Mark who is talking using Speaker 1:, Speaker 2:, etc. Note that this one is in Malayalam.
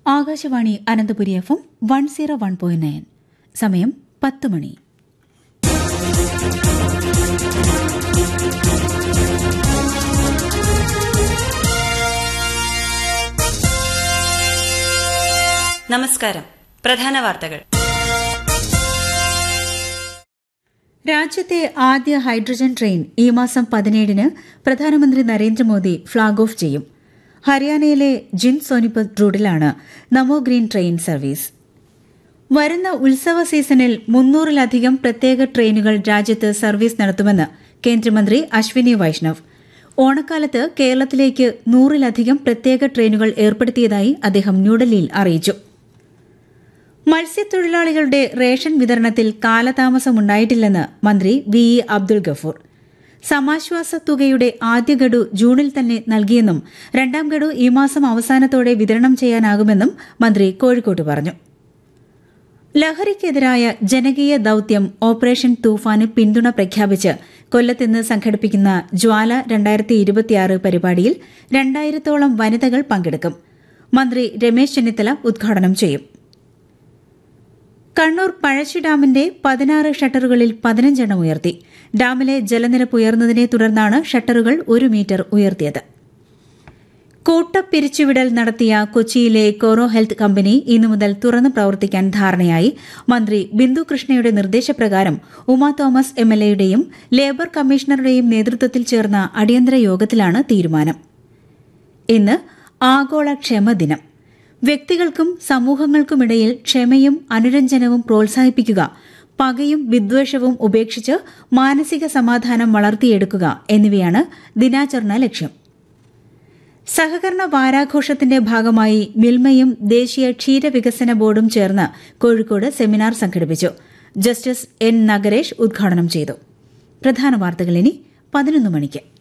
Speaker 1: Akashvani Ananthapuri F M one zero one point nine സമയം പത്ത് മണി
Speaker 2: നമസ്കാരം പ്രധാന വാർത്തകൾ
Speaker 1: രാജ്യത്തെ ആദ്യ ഹൈഡ്രജൻ ട്രെയിൻ ഈ മാസം പതിനേഴിന് പ്രധാനമന്ത്രി നരേന്ദ്രമോദി ഫ്ളാഗ് ഓഫ് ചെയ്യും ഹരിയാനയിലെ ജിൻ സോനിപത് റൂട്ടിലാണ് നമോ ഗ്രീൻ ട്രെയിൻ സർവീസ് വരുന്ന ഉത്സവ സീസണിൽ മുന്നൂറിലധികം പ്രത്യേക ട്രെയിനുകൾ രാജ്യത്ത് സർവീസ് നടത്തുമെന്ന് കേന്ദ്രമന്ത്രി അശ്വിനി വൈഷ്ണവ് ഓണക്കാലത്ത് കേരളത്തിലേക്ക് നൂറിലധികം പ്രത്യേക ട്രെയിനുകൾ ഏർപ്പെടുത്തിയതായി അദ്ദേഹം ന്യൂഡൽഹിയിൽ അറിയിച്ചു മത്സ്യത്തൊഴിലാളികളുടെ റേഷൻ വിതരണത്തിൽ കാലതാമസമുണ്ടായിട്ടില്ലെന്ന് മന്ത്രി വി ഇ അബ്ദുൾ ഗഫൂർ സമാശ്വാസ തുകയുടെ ആദ്യ ഗഡു ജൂണിൽ തന്നെ നൽകിയെന്നും രണ്ടാം ഗഡു ഈ മാസം അവസാനത്തോടെ വിതരണം ചെയ്യാനാകുമെന്നും മന്ത്രി കോഴിക്കോട്ട് പറഞ്ഞു ലഹരിക്കെതിരായ ജനകീയ ദൌത്യം ഓപ്പറേഷൻ തൂഫാന് പിന്തുണ പ്രഖ്യാപിച്ച് കൊല്ലത്ത് സംഘടിപ്പിക്കുന്ന ജ്വാല രണ്ടായിരത്തി ഇരുപത്തിയാറ് പരിപാടിയിൽ രണ്ടായിരത്തോളം വനിതകൾ പങ്കെടുക്കും മന്ത്രി രമേശ് ചെന്നിത്തല ഉദ്ഘാടനം ചെയ്യും കണ്ണൂർ പഴശ്ശി ഡാമിന്റെ പതിനാറ് ഷട്ടറുകളിൽ പതിനഞ്ചെണ്ണം ഉയർത്തി ഡാമിലെ ജലനിരപ്പ് ഉയർന്നതിനെ തുടർന്നാണ് ഷട്ടറുകൾ ഒരു മീറ്റർ ഉയർത്തിയത് കൂട്ടപ്പിരിച്ചുവിടൽ നടത്തിയ കൊച്ചിയിലെ കോറോ ഹെൽത്ത് കമ്പനി ഇന്നു മുതൽ തുറന്നു പ്രവർത്തിക്കാൻ ധാരണയായി മന്ത്രി ബിന്ദു കൃഷ്ണയുടെ നിർദ്ദേശപ്രകാരം ഉമാ തോമസ് എംഎൽഎയുടെയും ലേബർ കമ്മീഷണറുടെയും നേതൃത്വത്തിൽ ചേർന്ന അടിയന്തര യോഗത്തിലാണ് തീരുമാനം ഇന്ന് ആഗോള ക്ഷമ ദിനം വ്യക്തികൾക്കും സമൂഹങ്ങൾക്കുമിടയിൽ ക്ഷമയും അനുരഞ്ജനവും പ്രോത്സാഹിപ്പിക്കുക പകയും വിദ്വേഷവും ഉപേക്ഷിച്ച് മാനസിക സമാധാനം വളർത്തിയെടുക്കുക എന്നിവയാണ് ദിനാചരണ ലക്ഷ്യം സഹകരണ വാരാഘോഷത്തിന്റെ ഭാഗമായി മിൽമയും ദേശീയ ക്ഷീരവികസന ബോർഡും ചേർന്ന് കോഴിക്കോട് സെമിനാർ സംഘടിപ്പിച്ചു ജസ്റ്റിസ് എൻ നഗരേഷ് ഉദ്ഘാടനം ചെയ്തു പ്രധാന വാർത്തകൾ ഇനി പതിനൊന്ന് മണിക്ക്